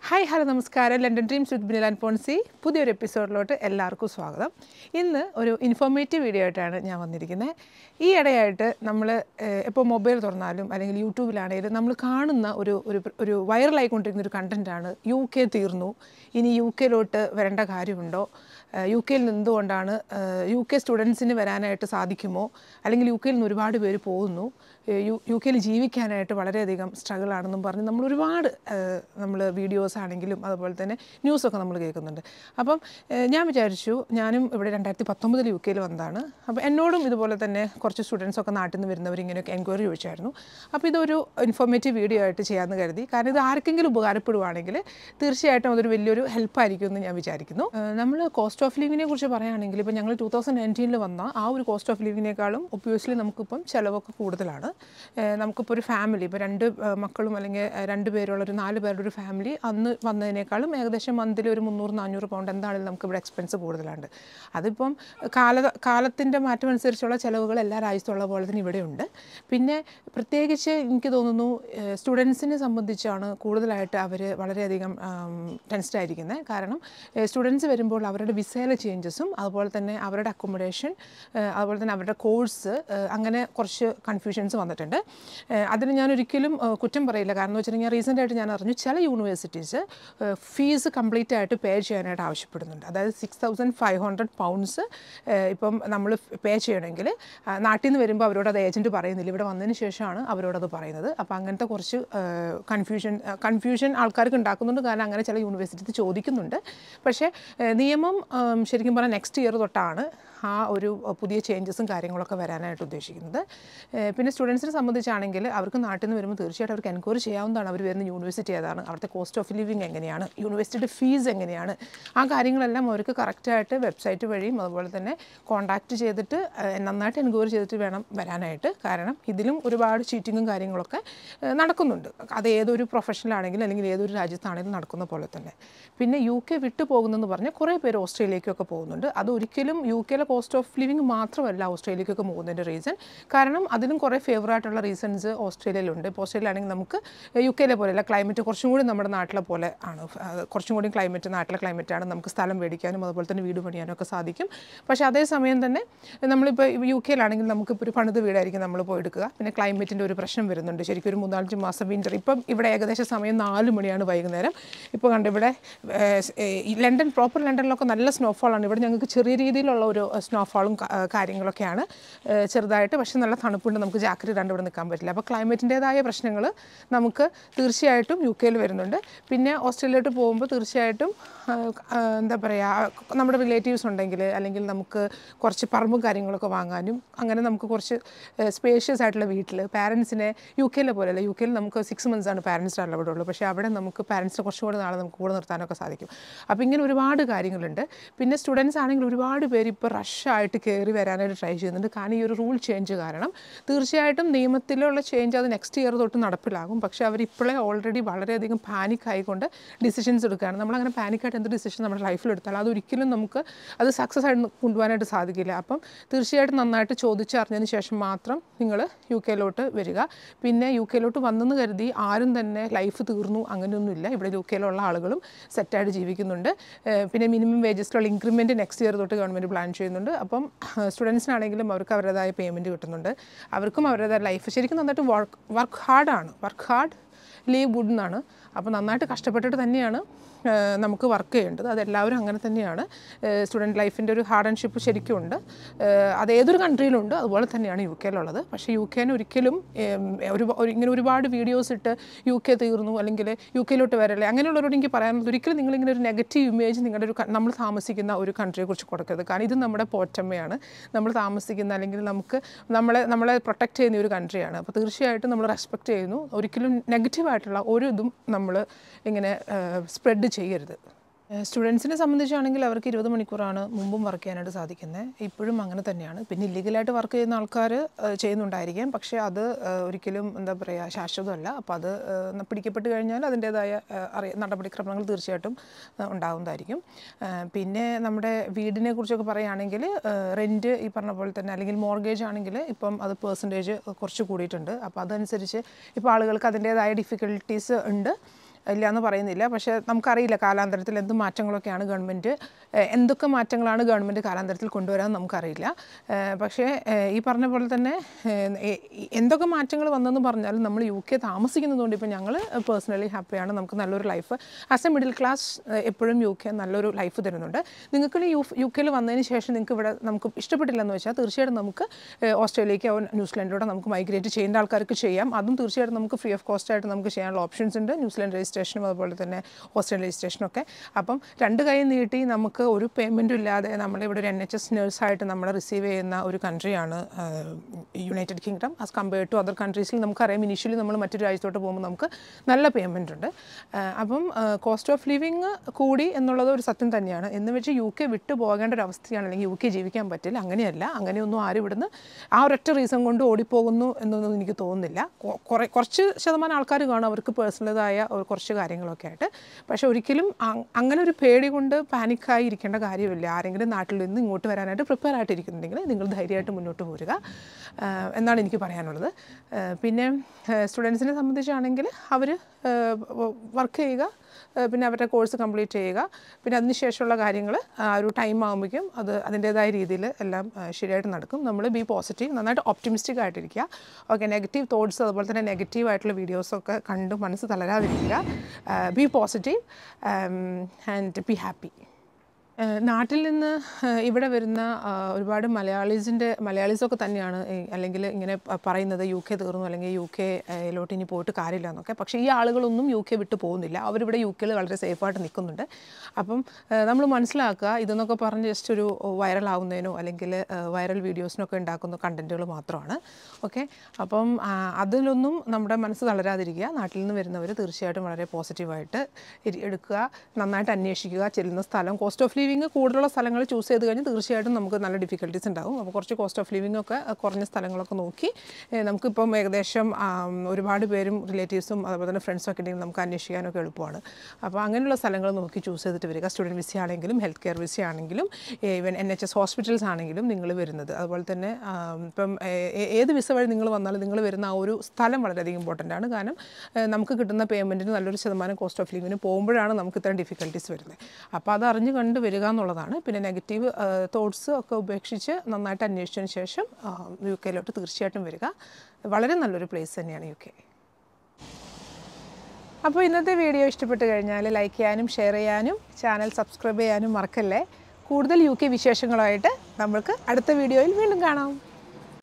hi hello നമസ്കാരം London dreams with Binil and Ponsy പുതിയൊരു എപ്പിസോഡിലോട്ട് എല്ലാവർക്കും സ്വാഗതം ഇന്ന് ഒരു ഇൻഫോർമേറ്റീവ് വീഡിയോ ആയിട്ടാണ് ഞാൻ വന്നിരിക്കുന്നത് ഈ ഇടയായിട്ട് നമ്മൾ ഇപ്പോൾ മൊബൈൽ തുറന്നാലും അല്ലെങ്കിൽ യൂട്യൂബിലാണെങ്കിലും നമ്മൾ കാണുന്ന ഒരു ഒരു ഒരു വൈറലായിക്കൊണ്ടിരിക്കുന്ന ഒരു കണ്ടൻറ്റാണ് യു കെ തീർന്നു ഇനി യു കെയിലോട്ട് വരേണ്ട കാര്യമുണ്ടോ യു കെയിൽ നിന്നുകൊണ്ടാണ് യു കെ സ്റ്റുഡൻസിന് വരാനായിട്ട് സാധിക്കുമോ അല്ലെങ്കിൽ യു കെയിൽ നിന്ന് ഒരുപാട് പേര് പോകുന്നു യു യു കെയിൽ ജീവിക്കാനായിട്ട് വളരെയധികം സ്ട്രഗിൾ ആണെന്നും പറഞ്ഞ് നമ്മൾ ഒരുപാട് നമ്മൾ വീഡിയോസ് ആണെങ്കിലും അതുപോലെ തന്നെ ന്യൂസൊക്കെ നമ്മൾ കേൾക്കുന്നുണ്ട് അപ്പം ഏഹ്, ഞാൻ വിചാരിച്ചു ഞാനും ഇവിടെ രണ്ടായിരത്തി പത്തൊമ്പതിൽ യു കെയിൽ വന്നതാണ് അപ്പോൾ എന്നോടും ഇതുപോലെ തന്നെ കുറച്ച് സ്റ്റുഡൻസ് ഒക്കെ നാട്ടിൽ നിന്ന് വരുന്നവർ ഇങ്ങനെയൊക്കെ എൻക്വയറി ചോദിച്ചായിരുന്നു അപ്പോൾ ഇതൊരു ഇൻഫോർമേറ്റീവ് വീഡിയോ ആയിട്ട് ചെയ്യാമെന്ന് കരുതി കാരണം ഇത് ആർക്കെങ്കിലും ഉപകാരപ്പെടുവാണെങ്കിൽ തീർച്ചയായിട്ടും അതൊരു വലിയൊരു ഹെൽപ്പായിരിക്കും എന്ന് ഞാൻ വിചാരിക്കുന്നു നമ്മൾ കോസ്റ്റ് ഓഫ് ലിവിങ്ങിനെ കുറിച്ച് പറയുകയാണെങ്കിൽ ഇപ്പോൾ ഞങ്ങൾ ടൂ തൗസൻഡ് നയൻറ്റീനിൽ വന്ന ആ ഒരു കോസ്റ്റ് ഓഫ് ലിവിങ്ങിനേക്കാളും ഒബ്വിയസ്ലി നമുക്കിപ്പം ചിലവൊക്കെ കൂടുതലാണ് ഏഹ് നമുക്കിപ്പോൾ ഒരു ഫാമിലി ഇപ്പോൾ രണ്ട് ഏഹ് മക്കളും അല്ലെങ്കിൽ ഏഹ് രണ്ട് പേരുള്ള ഒരു നാല് പേരുടെ ഒരു ഫാമിലി അന്ന് വന്നതിനേക്കാളും ഏകദേശം മന്ത്ലി ഒരു മുന്നൂറ് നാനൂറ് പൗണ്ട് എന്താണെങ്കിലും നമുക്ക് ഇവിടെ എക്സ്പെൻസ് കൂടുതലുണ്ട് അതിപ്പം കാല കാലത്തിൻ്റെ മാറ്റം അനുസരിച്ചുള്ള ചിലവുകൾ എല്ലാ രാജ്യത്തുള്ള പോലെ തന്നെ ഇവിടെയുണ്ട് പിന്നെ പ്രത്യേകിച്ച് എനിക്ക് തോന്നുന്നു സ്റ്റുഡൻസിനെ സംബന്ധിച്ചാണ് കൂടുതലായിട്ട് അവർ വളരെയധികം ടെൻസ്ഡ് ആയിരിക്കുന്നത് കാരണം സ്റ്റുഡൻസ് വരുമ്പോൾ അവരുടെ വിസയിലെ ചേഞ്ചസും അതുപോലെ തന്നെ അവരുടെ അക്കോമഡേഷൻ അതുപോലെ തന്നെ അവരുടെ കോഴ്സ് അങ്ങനെ കുറച്ച് കൺഫ്യൂഷൻസ് വന്നിട്ടുണ്ട് ഏഹ് അതിന് ഞാൻ ഒരിക്കലും ഏഹ് കുറ്റം പറയില്ല കാരണം എന്ന് വെച്ചിട്ടുണ്ടെങ്കിൽ റീസെൻ്റ് ആയിട്ട് ഞാൻ അറിഞ്ഞു ചില യൂണിവേഴ്സിറ്റീസ് ഫീസ് കംപ്ലീറ്റ് ആയിട്ട് പേ ചെയ്യാനായിട്ട് ആവശ്യപ്പെടുന്നുണ്ട് അതായത് six thousand five hundred pounds ഇപ്പം നമ്മൾ പേ ചെയ്യണമെങ്കിൽ ആ, നാട്ടിൽ നിന്ന് വരുമ്പോൾ അവരോട് അത് ഏജൻറ്റ് പറയുന്നില്ല ഇവിടെ വന്നതിന് ശേഷമാണ് അവരോടത് പറയുന്നത് അപ്പോൾ അങ്ങനത്തെ കുറച്ച് കൺഫ്യൂഷൻ കൺഫ്യൂഷൻ ആൾക്കാർക്ക് ഉണ്ടാക്കുന്നുണ്ട് കാരണം അങ്ങനെ ചില യൂണിവേഴ്സിറ്റി ചോദിക്കുന്നുണ്ട് പക്ഷേ ഏഹ് നിയമം ഉം, ശരിക്കും പറഞ്ഞാൽ നെക്സ്റ്റ് ഇയർ തൊട്ടാണ് ആ ഒരു പുതിയ ചേഞ്ചസും കാര്യങ്ങളൊക്കെ വരാനായിട്ട് ഉദ്ദേശിക്കുന്നത് ഏഹ് പിന്നെ സ്റ്റുഡൻസിനെ സംബന്ധിച്ചാണെങ്കിൽ അവർക്ക് നാട്ടിൽ നിന്ന് വരുമ്പോൾ തീർച്ചയായിട്ടും അവർക്ക് എൻക്വയറി ചെയ്യാവുന്നതാണ് അവർ വരുന്ന യൂണിവേഴ്സിറ്റി ഏതാണ് അവിടുത്തെ കോസ്റ്റ് ഓഫ് ലിവിങ് എങ്ങനെയാണ് യൂണിവേഴ്സിറ്റിയുടെ ഫീസ് എങ്ങനെയാണ് ആ കാര്യങ്ങളെല്ലാം അവർക്ക് കറക്റ്റായിട്ട് വെബ്സൈറ്റ് വഴിയും അതുപോലെ തന്നെ കോൺടാക്റ്റ് ചെയ്തിട്ട് ഏഹ് നന്നായിട്ട് എൻക്വയറി ചെയ്തിട്ട് വേണം വരാനായിട്ട് കാരണം ഇതിലും ഒരുപാട് ചീറ്റിങ്ങും കാര്യങ്ങളൊക്കെ ഏഹ് നടക്കുന്നുണ്ട് അത് ഏതൊരു പ്രൊഫഷനിലാണെങ്കിലും അല്ലെങ്കിൽ ഏതൊരു രാജ്യത്താണെങ്കിലും നടക്കുന്ന പോലെ തന്നെ പിന്നെ യു കെ വിട്ടു പോകുന്നെന്ന് പറഞ്ഞാൽ കുറേ പേര് ഓസ്ട്രേലിയക്കൊക്കെ പോകുന്നുണ്ട് അത് ഒരിക്കലും യു കെയിലെ കോസ്റ്റ് ഓഫ് ലിവിങ് മാത്രമല്ല ഓസ്ട്രേലിയക്കൊക്കെ പോകുന്നതിൻ്റെ റീസൺ കാരണം അതിനും കുറേ ഫേവർ ആയിട്ടുള്ള റീസൺസ് ഓസ്ട്രേലിയയിലുണ്ട് ഇപ്പോൾ ഓസ്ട്രേലിയയിലാണെങ്കിൽ നമുക്ക് യു കെയിലെ പോലെയല്ല ക്ലൈമറ്റ് കുറച്ചും കൂടി നമ്മുടെ നാട്ടിലെ പോലെ ആണ് അത് കുറച്ചും കൂടി ക്ലൈമറ്റ് നാട്ടിലെ ക്ലൈമറ്റാണ് നമുക്ക് സ്ഥലം മേടിക്കാനും അതുപോലെ തന്നെ വീട് പണിയാനും ഒക്കെ സാധിക്കും പക്ഷേ അതേസമയം തന്നെ നമ്മളിപ്പോൾ യു കെയിലാണെങ്കിൽ നമുക്കിപ്പോൾ ഒരു പണിത് വീടായിരിക്കും നമ്മൾ പോയി എടുക്കുക പിന്നെ ക്ലൈമറ്റിൻ്റെ ഒരു പ്രശ്നം വരുന്നുണ്ട് ശരിക്കും ഒരു മൂന്നാലഞ്ച് മാസം വിൻ്റർ ഇപ്പം ഇവിടെ ഏകദേശം സമയം നാല് മണിയാണ് വൈകുന്നേരം ഇപ്പോൾ കണ്ട് ഇവിടെ ഏഹ്, ഏഹ്, ഈ ലണ്ടൻ പ്രോപ്പർ ലണ്ടനിലൊക്കെ നല്ല സ്നോഫോളാണ് ഇവിടെ ഞങ്ങൾക്ക് ചെറിയ രീതിയിലുള്ള ഒരു സ്നോഫോളും കാര്യങ്ങളൊക്കെയാണ് ഏഹ്, ചെറുതായിട്ട് പക്ഷേ നല്ല തണുപ്പുണ്ട് നമുക്ക് ജാക്കറ്റ് ഇടാണ്ട് ഇവിടെ നിൽക്കാൻ പറ്റില്ല അപ്പോൾ ക്ലൈമറ്റിൻ്റേതായ പ്രശ്നങ്ങൾ നമുക്ക് തീർച്ചയായിട്ടും യു കെയിൽ വരുന്നുണ്ട് പിന്നെ ഓസ്ട്രേലിയയിലോട്ട് പോകുമ്പോൾ തീർച്ചയായിട്ടും ആഹ്, ആഹ്, എന്താ പറയുക നമ്മുടെ റിലേറ്റീവ്സ് ഉണ്ടെങ്കിൽ അല്ലെങ്കിൽ നമുക്ക് കുറച്ച് പറമ്പും കാര്യങ്ങളൊക്കെ വാങ്ങാനും അങ്ങനെ നമുക്ക് കുറച്ച് സ്പേഷ്യസ് ആയിട്ടുള്ള വീട്ടിൽ പാരൻസിനെ യു കെയിലെ പോലെയല്ല യു കെയിൽ നമുക്ക് സിക്സ് മന്ത്സ് ആണ് പാരൻസിൻ്റെ അലവിടെ ഉള്ളൂ പക്ഷേ അവിടെ നമുക്ക് പാരൻസിനെ കുറച്ചുകൂടി നാളെ നമുക്ക് കൂടെ നിർത്താനൊക്കെ സാധിക്കും അപ്പോൾ ഇങ്ങനെ ഒരുപാട് കാര്യങ്ങളുണ്ട് പിന്നെ സ്റ്റുഡൻസ് ആണെങ്കിൽ ഒരുപാട് പേര് ഇപ്പോൾ റഷായിട്ട് കയറി വരാനായിട്ട് ട്രൈ ചെയ്യുന്നുണ്ട് കാരണം ഈ ഒരു റൂൾ ചേഞ്ച് കാരണം തീർച്ചയായിട്ടും നിയമത്തിലുള്ള ചേഞ്ച് അത് നെക്സ്റ്റ് ഇയർ തൊട്ട് നടപ്പിലാകും പക്ഷേ അവർ ഇപ്പോഴേ ഓൾറെഡി വളരെയധികം പാനിക് ആയിക്കൊണ്ട് ഡിസിഷൻസ് എടുക്കുകയാണ് നമ്മളങ്ങനെ പാനിക്കായിട്ട് എന്ത് ഡിസിഷൻ നമ്മുടെ ലൈഫിൽ എടുത്താലും അതൊരിക്കലും നമുക്ക് അത് സക്സസ് ആയിട്ട് കൊണ്ടുപോകാനായിട്ട് സാധിക്കില്ല അപ്പം തീർച്ചയായിട്ടും നന്നായിട്ട് ചോദിച്ചറിഞ്ഞതിന് ശേഷം മാത്രം നിങ്ങൾ യു കെയിലോട്ട് വരിക പിന്നെ യു കെയിലോട്ട് വന്നെന്ന് കരുതി ആരും തന്നെ ലൈഫ് തീർന്നു അങ്ങനെയൊന്നുമില്ല ഇവിടെ യു കെയിലുള്ള ആളുകളും സെറ്റായിട്ട് ജീവിക്കുന്നുണ്ട് ഏഹ് പിന്നെ മിനിമം വേജസിലുള്ള ഇൻക്രിമെൻറ്റ് നെക്സ്റ്റ് ഇയർ തൊട്ട് ഗവൺമെൻറ് പ്ലാൻ ചെയ്യുന്നുണ്ട് അപ്പം സ്റ്റുഡൻസിനാണെങ്കിലും അവർക്ക് അവരുടേതായ പേയ്മെൻറ്റ് കിട്ടുന്നുണ്ട് അവർക്കും അവരുടേതായ ലൈഫ് ശരിക്കും നന്നായിട്ട് വർക്ക് വർക്ക് ഹാർഡാണ് വർക്ക് ഹാർഡ് ലീവ് ഗുഡ് എന്നാണ് അപ്പോൾ നന്നായിട്ട് കഷ്ടപ്പെട്ടിട്ട് തന്നെയാണ് ഏഹ് നമുക്ക് വർക്ക് ചെയ്യേണ്ടത് അതെല്ലാവരും അങ്ങനെ തന്നെയാണ് സ്റ്റുഡൻറ്റ് ലൈഫിൻ്റെ ഒരു ഹാർഡ് ആൻഡ് ഷിപ്പ് ശരിക്കും ഉണ്ട് ഏഹ് അത് ഏതൊരു കൺട്രിയിലുണ്ട് അതുപോലെ തന്നെയാണ് യു കെയിലുള്ളത് പക്ഷേ യു കെനെ ഒരിക്കലും ഏം, ഒരു ഒരു- ഇങ്ങനെ ഒരുപാട് വീഡിയോസ് ഇട്ട് യു കെ തീർന്നു അല്ലെങ്കിൽ യു കെയിലോട്ട് വരല്ലേ അങ്ങനെയുള്ളവരോട് എനിക്ക് പറയാനുള്ളത് ഒരിക്കലും നിങ്ങളിങ്ങനെ ഒരു നെഗറ്റീവ് ഇമേജ് നിങ്ങളുടെ ഒരു ക- നമ്മൾ താമസിക്കുന്ന ഒരു കൺട്രിയെക്കുറിച്ച് കൊടുക്കരുത് കാരണം ഇത് നമ്മുടെ പോറ്റമ്മയാണ് നമ്മൾ താമസിക്കുന്ന അല്ലെങ്കിൽ നമുക്ക് നമ്മളെ നമ്മളെ പ്രൊട്ടക്റ്റ് ചെയ്യുന്ന ഒരു കൺട്രിയാണ് അപ്പോൾ തീർച്ചയായിട്ടും നമ്മൾ റെസ്പെക്റ്റ് ചെയ്യുന്നു ഒരിക്കലും നെഗറ്റീവായിട്ടുള്ള ഒരു ഇതും നമ്മൾ ഇങ്ങനെ സ്പ്രെഡ് ചെയ്യരുത് സ്റ്റുഡൻസിനെ സംബന്ധിച്ചാണെങ്കിൽ അവർക്ക് ഇരുപത് മണിക്കൂറാണ് മുമ്പും വർക്ക് ചെയ്യാനായിട്ട് സാധിക്കുന്നത് ഇപ്പോഴും അങ്ങനെ തന്നെയാണ് പിന്നെ ഇല്ലീഗലായിട്ട് വർക്ക് ചെയ്യുന്ന ആൾക്കാർ ചെയ്യുന്നുണ്ടായിരിക്കാം പക്ഷേ അത് ഏഹ്, ഒരിക്കലും എന്താ പറയുക ശാശ്വതമല്ല അപ്പോൾ അത് ഏഹ്, പിടിക്കപ്പെട്ട് കഴിഞ്ഞാൽ അതിൻ്റേതായ ഏഹ്, അറിയ നടപടിക്രമങ്ങൾ തീർച്ചയായിട്ടും ഏഹ്, ഉണ്ടാവുന്നതായിരിക്കും ഏഹ്, പിന്നെ നമ്മുടെ വീടിനെ കുറിച്ചൊക്കെ പറയുകയാണെങ്കിൽ റെൻറ്റ് ഈ പറഞ്ഞ പോലെ തന്നെ അല്ലെങ്കിൽ മോർഗേജ് ആണെങ്കിൽ ഇപ്പം അത് പേഴ്സൻറ്റേജ് കുറച്ച് കൂടിയിട്ടുണ്ട് അപ്പോൾ അതനുസരിച്ച് ഇപ്പോൾ ആളുകൾക്ക് അതിൻ്റേതായ ഡിഫിക്കൽട്ടീസ് ഉണ്ട് ഇല്ല എന്ന് പറയുന്നില്ല പക്ഷേ നമുക്കറിയില്ല കാലാന്തരത്തിൽ എന്ത് മാറ്റങ്ങളൊക്കെയാണ് ഗവൺമെൻറ് ഏഹ്, എന്തൊക്കെ മാറ്റങ്ങളാണ് ഗവൺമെൻറ് കാലാന്തരത്തിൽ കൊണ്ടുവരാൻ നമുക്കറിയില്ല ഏഹ്, പക്ഷേ ഏഹ്, ഈ പറഞ്ഞ പോലെ തന്നെ ഏഹ്, എ- എന്തൊക്കെ മാറ്റങ്ങൾ വന്നെന്ന് പറഞ്ഞാലും നമ്മൾ യു കെ താമസിക്കുന്നതുകൊണ്ട് ഇപ്പോൾ ഞങ്ങൾ പേഴ്സണലി ഹാപ്പിയാണ് നമുക്ക് നല്ലൊരു life as a middle class എപ്പോഴും യു കെ നല്ലൊരു ലൈഫ് തരുന്നുണ്ട് നിങ്ങൾക്ക് യു യു കെയിൽ വന്നതിന് ശേഷം നിങ്ങൾക്ക് ഇവിടെ നമുക്ക് ഇഷ്ടപ്പെട്ടില്ലെന്ന് വെച്ചാൽ തീർച്ചയായിട്ടും നമുക്ക് ഏഹ്, ഓസ്ട്രേലിയക്കോ ന്യൂസിലാൻഡിലൂടെ നമുക്ക് മൈഗ്രേറ്റ് ചെയ്യേണ്ട ആൾക്കാർക്ക് ചെയ്യാം അതും തീർച്ചയായിട്ടും നമുക്ക് ഫ്രീ ഓഫ് കോസ്റ്റ് ആയിട്ട് നമുക്ക് ചെയ്യാനുള്ള ഓപ്ഷൻസ് ഉണ്ട് ന്യൂസിലാൻഡ് രജിസ്ട്രേഷനും അതുപോലെ തന്നെ ഓസ്ട്രേലിയ രജിസ്ട്രേഷനും ഒക്കെ അപ്പം രണ്ട് കൈ നീട്ടി നമുക്ക് ഒരു പേയ്മെൻറ്റും ഇല്ലാതെ നമ്മളിവിടെ ഒരു എൻ എച്ച് എസ് നേഴ്സായിട്ട് നമ്മളെ റിസീവ് ചെയ്യുന്ന ഒരു കൺട്രിയാണ് United Kingdom as compared to other കൺട്രീസിൽ നമുക്കറിയാം ഇനീഷ്യലി നമ്മൾ മറ്റൊരു രാജ്യത്തോട്ട് പോകുമ്പോൾ നമുക്ക് നല്ല പേയ്മെൻ്റ് ഉണ്ട് ആ, അപ്പം കോസ്റ്റ് ഓഫ് ലിവിങ് കൂടി എന്നുള്ളത് ഒരു സത്യം തന്നെയാണ് എന്ന് വെച്ച് യു കെ വിട്ടു പോകേണ്ട ഒരു അവസ്ഥയാണ് അല്ലെങ്കിൽ യു കെ ജീവിക്കാൻ പറ്റില്ല അങ്ങനെയല്ല അങ്ങനെയൊന്നും ആരും ഇവിടുന്ന് ആ ഒരൊറ്റ റീസൺ കൊണ്ട് ഓടിപ്പോകുന്നു എന്നൊന്നും എനിക്ക് തോന്നുന്നില്ല കൊ- കുറേ കുറച്ച് ശതമാനം ആൾക്കാർ കാണും അവർക്ക് പേഴ്സണലതായ ഒരു കുറച്ച് കാര്യങ്ങളൊക്കെ ആയിട്ട് പക്ഷേ ഒരിക്കലും അ- അങ്ങനെ ഒരു പേടി കൊണ്ട് പാനിക്കായി ഇരിക്കേണ്ട കാര്യമില്ല ആരെങ്കിലും നാട്ടിൽ നിന്ന് ഇങ്ങോട്ട് വരാനായിട്ട് പ്രിപ്പയർ ആയിട്ടിരിക്കുന്നുണ്ടെങ്കിൽ നിങ്ങൾ ധൈര്യമായിട്ട് മുന്നോട്ട് പോരുക ആ, എന്നാണ് എനിക്ക് പറയാനുള്ളത് ആ, പിന്നെ സ്റ്റുഡൻസിനെ സംബന്ധിച്ചാണെങ്കിൽ അവർ വർക്ക് ചെയ്യുക ആ, പിന്നെ അവരുടെ കോഴ്സ് കംപ്ലീറ്റ് ചെയ്യുക പിന്നെ അതിനുശേഷമുള്ള കാര്യങ്ങൾ ആ ഒരു ടൈം ആകുമ്പോഴേക്കും അത് അതിൻ്റേതായ രീതിയിൽ എല്ലാം ആ, ശരിയായിട്ട് നടക്കും നമ്മൾ ബി പോസിറ്റീവ് നന്നായിട്ട് ഓപ്റ്റിമിസ്റ്റിക് ആയിട്ടിരിക്കുക ഓക്കെ നെഗറ്റീവ് തോട്ട്സ് അതുപോലെ തന്നെ നെഗറ്റീവ് ആയിട്ടുള്ള വീഡിയോസൊക്കെ കണ്ട് മനസ്സ് തളരാതിരിക്കുക be positive and be happy ഏഹ് നാട്ടിൽ നിന്ന് ഏഹ് ഇവിടെ വരുന്ന ആ, ഒരുപാട് മലയാളീസിൻ്റെ മലയാളീസൊക്കെ തന്നെയാണ് ഈ അല്ലെങ്കിൽ ഇങ്ങനെ പ- പറയുന്നത് യു കെ തീർന്നു അല്ലെങ്കിൽ യു കെ ലോട്ട് ഇനി പോയിട്ട് കാര്യമില്ല എന്നൊക്കെ പക്ഷേ ഈ ആളുകളൊന്നും യു കെ വിട്ട് പോകുന്നില്ല അവരിവിടെ യു കെയിൽ വളരെ സേഫായിട്ട് നിൽക്കുന്നുണ്ട് അപ്പം നമ്മൾ മനസ്സിലാക്കുക ഇതെന്നൊക്കെ പറഞ്ഞ് ജസ്റ്റ് ഒരു വൈറൽ ആവുന്നതിനോ അല്ലെങ്കിൽ വൈറൽ വീഡിയോസിനൊക്കെ ഉണ്ടാക്കുന്ന കണ്ടൻറ്റുകൾ മാത്രമാണ് ഓക്കെ അപ്പം ആ, അതിലൊന്നും നമ്മുടെ മനസ്സ് തളരാതിരിക്കുക നാട്ടിൽ നിന്ന് വരുന്നവർ തീർച്ചയായിട്ടും വളരെ പോസിറ്റീവായിട്ട് ഇരി- എടുക്കുക നന്നായിട്ട് അന്വേഷിക്കുക ചെല്ലുന്ന സ്ഥലം കോസ്റ്റ് ഓഫ് ലിവിങ് കൂടുതലുള്ള സ്ഥലങ്ങൾ ചൂസ് ചെയ്ത് കഴിഞ്ഞാൽ തീർച്ചയായിട്ടും നമുക്ക് നല്ല ഡിഫിക്കൽട്ടീസ് ഉണ്ടാവും അപ്പോൾ കുറച്ച് കോസ്റ്റ് ഓഫ് ലിവിങ് ഒക്കെ അഹ് കുറഞ്ഞ സ്ഥലങ്ങളൊക്കെ നോക്കി ഏഹ് നമുക്കിപ്പം ഏകദേശം ആം, ഒരുപാട് പേരും റിലേറ്റീവ്സും അതുപോലെ തന്നെ ഫ്രണ്ട്സും ഒക്കെ ഉണ്ടെങ്കിൽ നമുക്ക് അന്വേഷിക്കാനൊക്കെ എളുപ്പമാണ് അപ്പോൾ അങ്ങനെയുള്ള സ്ഥലങ്ങൾ നോക്കി ചൂസ് ചെയ്തിട്ട് വരിക സ്റ്റുഡൻറ്റ് വിസ ആണെങ്കിലും ഹെൽത്ത് കെയർ വിസ ആണെങ്കിലും even N H S hospitals ആണെങ്കിലും നിങ്ങൾ വരുന്നത് അതുപോലെ തന്നെ ആം, ഇപ്പം ഏ- ഏ- ഏത് വിസ വഴി നിങ്ങൾ വന്നാലും നിങ്ങൾ വരുന്ന ആ ഒരു സ്ഥലം വളരെയധികം ഇമ്പോർട്ടൻ്റ് ആണ് കാരണം ഏഹ് നമുക്ക് കിട്ടുന്ന പേയ്മെൻറ്റിന് നല്ലൊരു ശതമാനം കോസ്റ്റ് ഓഫ് ലിവിന് പോകുമ്പോഴാണ് നമുക്ക് ഇത്തരം ഡിഫിക്കൽട്ടീസ് വരുന്നത് അപ്പോൾ അത് അറിഞ്ഞ് കണ്ട് വരിക എന്നുള്ളതാണ് പിന്നെ നെഗറ്റീവ് തോട്ട്സ് ഒക്കെ ഉപേക്ഷിച്ച് നന്നായിട്ട് അന്വേഷിച്ചതിന് ശേഷം യു കെയിലോട്ട് തീർച്ചയായിട്ടും വരിക വളരെ നല്ലൊരു പ്ലേസ് തന്നെയാണ് യു കെ അപ്പോൾ ഇന്നത്തെ വീഡിയോ ഇഷ്ടപ്പെട്ട് കഴിഞ്ഞാൽ ലൈക്ക് ചെയ്യാനും ഷെയർ ചെയ്യാനും ചാനൽ സബ്സ്ക്രൈബ് ചെയ്യാനും മറക്കല്ലേ കൂടുതൽ യു കെ വിശേഷങ്ങളായിട്ട് നമ്മൾക്ക് അടുത്ത വീഡിയോയിൽ വീണ്ടും കാണാം